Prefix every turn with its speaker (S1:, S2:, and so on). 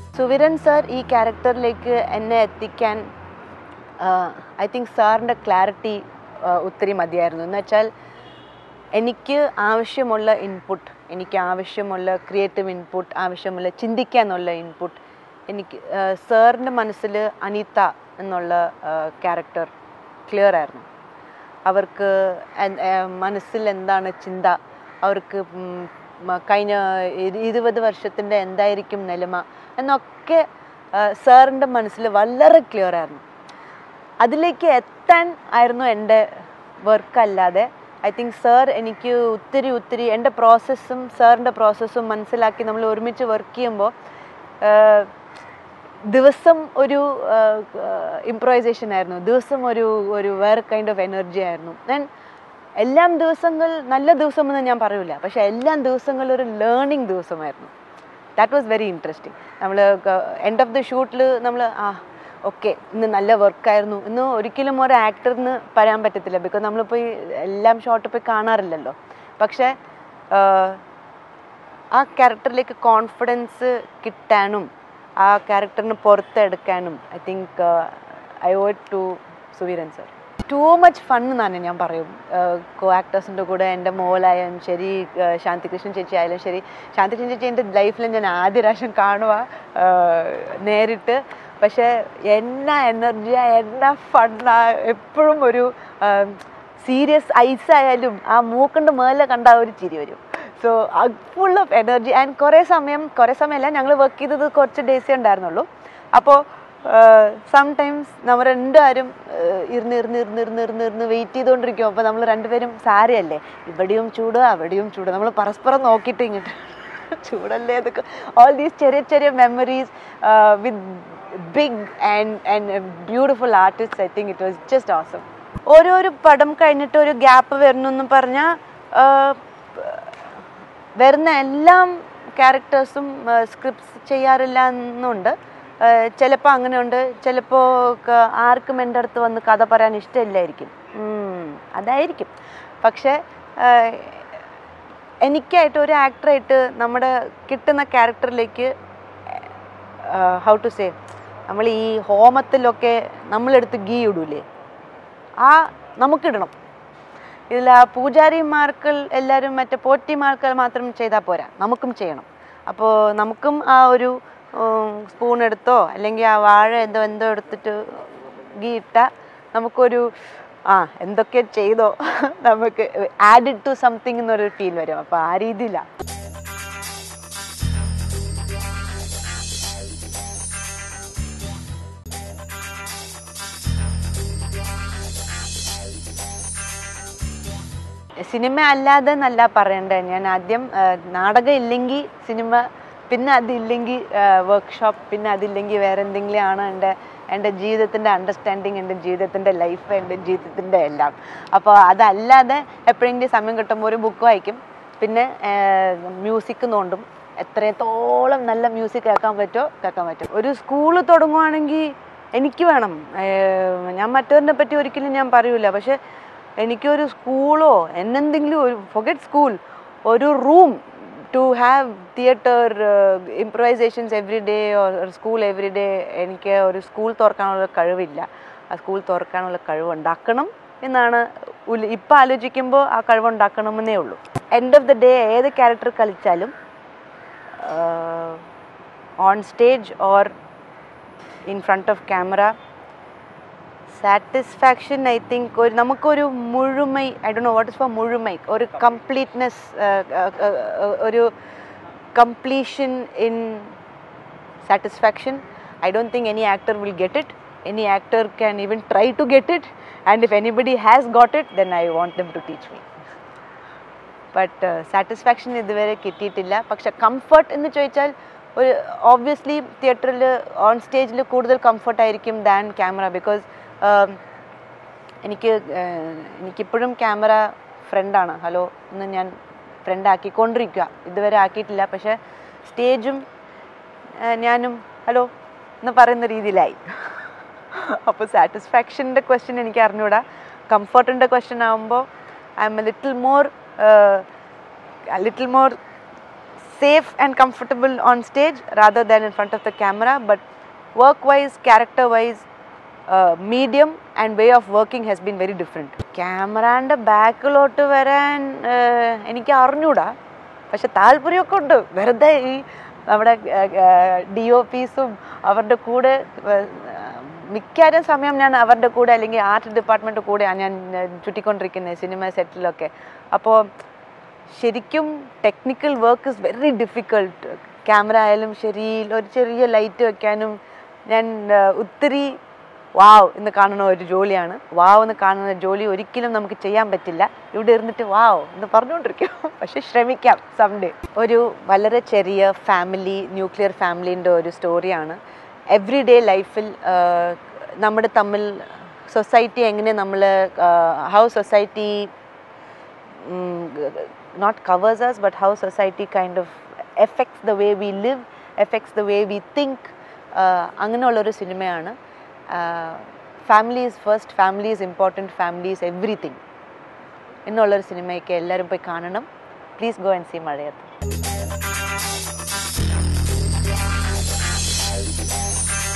S1: സുവിരൻ sir ഈ ക്യാരക്ടറിലേക്ക് എന്നെ എത്തിക്കാൻ ഐ തിങ്ക് സാറിൻ്റെ ക്ലാരിറ്റി ഒത്തിരി മതിയായിരുന്നു എന്ന് വെച്ചാൽ എനിക്ക് ആവശ്യമുള്ള ഇൻപുട്ട് എനിക്ക് ആവശ്യമുള്ള ക്രിയേറ്റീവ് ഇൻപുട്ട് ആവശ്യമുള്ള ചിന്തിക്കാനുള്ള ഇൻപുട്ട് എനിക്ക് സാറിൻ്റെ മനസ്സിൽ അനിത എന്നുള്ള ക്യാരക്ടർ ക്ലിയർ ആയിരുന്നു അവർക്ക് എൻ- ഏർ മനസ്സിൽ എന്താണ് ചിന്ത അവർക്ക് ഉം മ- കഴിഞ്ഞ ഇരു- ഇരുപത് വർഷത്തിൻ്റെ എന്തായിരിക്കും നിലമ എന്നൊക്കെ സാറിൻ്റെ മനസ്സിൽ വളരെ ക്ലിയർ ആയിരുന്നു അതിലേക്ക് എത്താൻ ആയിരുന്നു എൻ്റെ വർക്ക് അല്ലാതെ ഐ തിങ്ക് സാർ എനിക്ക് ഒത്തിരി ഒത്തിരി എൻ്റെ പ്രോസസ്സും സാറിൻ്റെ പ്രോസസ്സും മനസ്സിലാക്കി നമ്മൾ ഒരുമിച്ച് വർക്ക് ചെയ്യുമ്പോൾ ദിവസം ഒരു ഇംപ്രൈസേഷൻ ആയിരുന്നു ദിവസം ഒരു ഒരു വേറെ കൈൻഡ് ഓഫ് എനർജി ആയിരുന്നു ഞാൻ എല്ലാം ദിവസങ്ങൾ നല്ല ദിവസമെന്ന് ഞാൻ പറയൂല പക്ഷേ എല്ലാ ദിവസങ്ങളും ഒരു ലേണിംഗ് ദിവസമായിരുന്നു ദാറ്റ് വാസ് വെരി ഇൻട്രസ്റ്റിംഗ് നമ്മൾ എൻഡ് ഓഫ് ദി ഷൂട്ടിൽ നമ്മൾ ആ ഓക്കെ ഇന്ന് നല്ല വർക്കായിരുന്നു ഇന്ന് ഒരിക്കലും ഒരു ആക്ടറിന് പറയാൻ പറ്റത്തില്ല ബിക്കോസ് നമ്മൾ പോയി എല്ലാം ഷോട്ട് പോയി കാണാറില്ലല്ലോ പക്ഷേ ആഹ്, ആ ക്യാരക്ടറിലേക്ക് കോൺഫിഡൻസ് കിട്ടാനും ആ ക്യാരക്ടറിന് പുറത്തെടുക്കാനും I think I vote to Suveeran sir too much fun എന്നാണ് ഞാൻ പറയും കോ ആക്ടേഴ്സിൻ്റെ കൂടെ എൻ്റെ മോളായാലും ശരി ഏഹ് ശാന്തികൃഷ്ണൻ ചേച്ചി ആയാലും ശരി ശാന്തികൃഷ്ണൻ ചേച്ചി എൻ്റെ ലൈഫിൽ ഞാൻ ആദ്യ പ്രാവശ്യം കാണുക ഏഹ് നേരിട്ട് പക്ഷേ എന്നാ എനർജിയാ എന്നാ ഫണ്ണാ എപ്പോഴും ഒരു സീരിയസ് ഐസ് ആയാലും ആ മൂക്കിൻ്റെ മേലെ കണ്ട ഒരു ചിരി വരും so full of energy and കുറേ സമയം കുറേ സമയമല്ല ഞങ്ങൾ വർക്ക് ചെയ്തത് കുറച്ച് ഡേയ്സേ ഉണ്ടായിരുന്നുള്ളൂ അപ്പോൾ സംടൈംസ് നമ്മൾ രണ്ടുപേരും ഏഹ്, ഇരുന്ന് ഇരുന്ന് ഇരുന്ന് ഇരുന്ന് ഇരുന്ന് ഇരുന്ന് വെയിറ്റ് ചെയ്തുകൊണ്ടിരിക്കും അപ്പോൾ നമ്മൾ രണ്ടുപേരും സാരയല്ലേ ഇവിടെയും ചൂട് അവിടെയും ചൂട് നമ്മൾ പരസ്പരം നോക്കിയിട്ട് ഇങ്ങോട്ട് ചൂടല്ലേ അതൊക്കെ ഓൾ ദീസ് ചെറിയ ചെറിയ memories with big and and beautiful artist I think it was just awesome ഓരോരോ പടം കഴിഞ്ഞിട്ട് ഒരു ഗ്യാപ്പ് വരണമെന്ന് പറഞ്ഞാൽ വരുന്ന എല്ലാം ക്യാരക്ടേഴ്സും സ്ക്രിപ്റ്റ്സ് ചെയ്യാറില്ല എന്നുണ്ട് ചിലപ്പോൾ അങ്ങനെയുണ്ട് ചിലപ്പോൾ ആർക്കും എൻ്റെ അടുത്ത് വന്ന് കഥ പറയാൻ ഇഷ്ടമില്ലായിരിക്കും ഉം, അതായിരിക്കും പക്ഷേ ആഹ്, എനിക്കായിട്ട് ഒരു ആക്ടറായിട്ട് നമ്മുടെ കിട്ടുന്ന ക്യാരക്ടറിലേക്ക് ഹൗ ടു സേ നമ്മൾ ഈ ഹോമത്തിലൊക്കെ നമ്മളെടുത്ത് ഗീ ഇടൂലേ ആ നമുക്കിടണം ഇതിൽ ആ പൂജാരിമാർക്ക് എല്ലാവരും മറ്റേ പോറ്റിമാർക്ക് മാത്രം ചെയ്താൽ പോരാ നമുക്കും ചെയ്യണം അപ്പോൾ നമുക്കും ആ ഒരു സ്പൂൺ എടുത്തോ അല്ലെങ്കിൽ ആ വാഴ എന്തോ എന്തോ എടുത്തിട്ട് ഗീ ഇട്ടാൽ നമുക്കൊരു ആ എന്തൊക്കെ ചെയ്തോ നമുക്ക് ആഡിഡ് ടു സംതിങ് എന്നൊരു ഫീൽ വരും അപ്പോൾ ആ രീതിയിലാണ് സിനിമ അല്ലാതെ എന്നല്ല പറയണ്ടേ ഞാൻ ആദ്യം ആ, നാടകം ഇല്ലെങ്കിൽ സിനിമ പിന്നെ അതില്ലെങ്കിൽ വർക്ക്ഷോപ്പ് പിന്നെ അതില്ലെങ്കിൽ വേറെ എന്തെങ്കിലും ആണ് എൻ്റെ എൻ്റെ ജീവിതത്തിൻ്റെ അണ്ടർസ്റ്റാൻഡിങ് എൻ്റെ ജീവിതത്തിൻ്റെ ലൈഫ് എൻ്റെ ജീവിതത്തിൻ്റെ എല്ലാം അപ്പോൾ അതല്ലാതെ എപ്പോഴെങ്കിലും സമയം കിട്ടുമ്പോൾ ഒരു ബുക്ക് വായിക്കും പിന്നെ മ്യൂസിക് നോണ്ടും എത്രത്തോളം നല്ല മ്യൂസിക് കേൾക്കാൻ പറ്റുമോ കേൾക്കാൻ പറ്റും ഒരു സ്കൂള് തുടങ്ങുവാണെങ്കിൽ എനിക്ക് വേണം ഏർ ഞാൻ മറ്റവരിനെ പറ്റി ഒരിക്കലും ഞാൻ പറയൂല പക്ഷെ എനിക്കൊരു സ്കൂളോ എന്നെന്തെങ്കിലും ഒരു ഫൊഗറ്റ് സ്കൂൾ ഒരു room to have theatre improvisations every day ഒരു സ്കൂൾ എവറി ഡേ എനിക്ക് ഒരു സ്കൂൾ തുറക്കാനുള്ള കഴിവില്ല ആ സ്കൂൾ തുറക്കാനുള്ള കഴിവ് ഉണ്ടാക്കണം എന്നാണ് ഉല് ഇപ്പം ആലോചിക്കുമ്പോൾ ആ കഴിവ് ഉണ്ടാക്കണമെന്നേ ഉള്ളൂ എൻഡ് ഓഫ് ദ ഡേ ഏത് ക്യാരക്ടർ കളിച്ചാലും on stage or in front of camera satisfaction I think ഒരു നമുക്കൊരു മുഴുമൈ I do know what is for മുഴുമൈ ഒരു കംപ്ലീറ്റ്നെസ് ഒരു completion in satisfaction I don't think any actor will get it any actor can even try to get it and if anybody has got it then I want them to teach me but satisfaction ഇതുവരെ കിട്ടിയിട്ടില്ല പക്ഷെ comfort എന്ന് ചോദിച്ചാൽ ഒരു obviously തിയേറ്ററിൽ on സ്റ്റേജിൽ കൂടുതൽ കംഫർട്ടായിരിക്കും than camera because എനിക്ക് ഏഹ്, എനിക്കിപ്പോഴും ക്യാമറ ഫ്രണ്ടാണ് ഹലോ എന്ന് ഞാൻ ഫ്രണ്ട് ആക്കിക്കൊണ്ടിരിക്കുക ഇതുവരെ ആക്കിയിട്ടില്ല പക്ഷേ സ്റ്റേജും ഏഹ്, ഞാനും ഹലോ എന്ന് പറയുന്ന രീതിയിലായി അപ്പോൾ സാറ്റിസ്ഫാക്ഷൻ്റെ ക്വസ്റ്റ്യൻ എനിക്ക് അറിഞ്ഞൂടാ കംഫർട്ടിൻ്റെ ക്വസ്റ്റ്യൻ ആകുമ്പോൾ I am a little more little more safe and comfortable on stage rather than in front of the camera but work wise character wise uh, medium and way of working has been very different ക്യാമറാൻ്റെ ബാക്കിലോട്ട് വരാൻ uh, എനിക്ക് അറിഞ്ഞൂടാ പക്ഷെ താല്പര്യമൊക്കെ ഉണ്ട് വെറുതെ ഈ നമ്മുടെ ഡി ഒ പീസും അവരുടെ കൂടെ ഏർ, മിക്കാരും സമയം ഞാൻ അവരുടെ കൂടെ അല്ലെങ്കിൽ ആർട്ട് ഡിപ്പാർട്ട്മെൻറ്റ് കൂടെയാണ് ഞാൻ ഏർ, ചുറ്റിക്കൊണ്ടിരിക്കുന്നത് സിനിമ സെറ്റിലൊക്കെ അപ്പോൾ ശരിക്കും technical work is very difficult camera ആയാലും ശരി ഒരു ചെറിയ ലൈറ്റ് വെക്കാനും ഞാൻ ആ, ഒത്തിരി വാവ് എന്ന് കാണുന്ന ഒരു ജോലിയാണ് വാവ് എന്ന് കാണുന്ന ജോലി ഒരിക്കലും നമുക്ക് ചെയ്യാൻ പറ്റില്ല ഇവിടെ ഇരുന്നിട്ട് വാവ് എന്ന് പറഞ്ഞുകൊണ്ടിരിക്കും പക്ഷെ ശ്രമിക്കാം സംഡേ ഒരു വളരെ ചെറിയ ഫാമിലി ന്യൂക്ലിയർ ഫാമിലീൻ്റെ ഒരു സ്റ്റോറിയാണ് എവ്രി ഡേ ലൈഫിൽ നമ്മുടെ തമ്മിൽ സൊസൈറ്റി എങ്ങനെ നമ്മൾ how society not covers us, but how society kind of affects the way we live, affects the way we think. Uh, അങ്ങനെയുള്ളൊരു സിനിമയാണ് family is first family is important family is everything എന്നുള്ളൊരു സിനിമയൊക്കെ എല്ലാവരും പോയി കാണണം please go and C മഴയത്ത്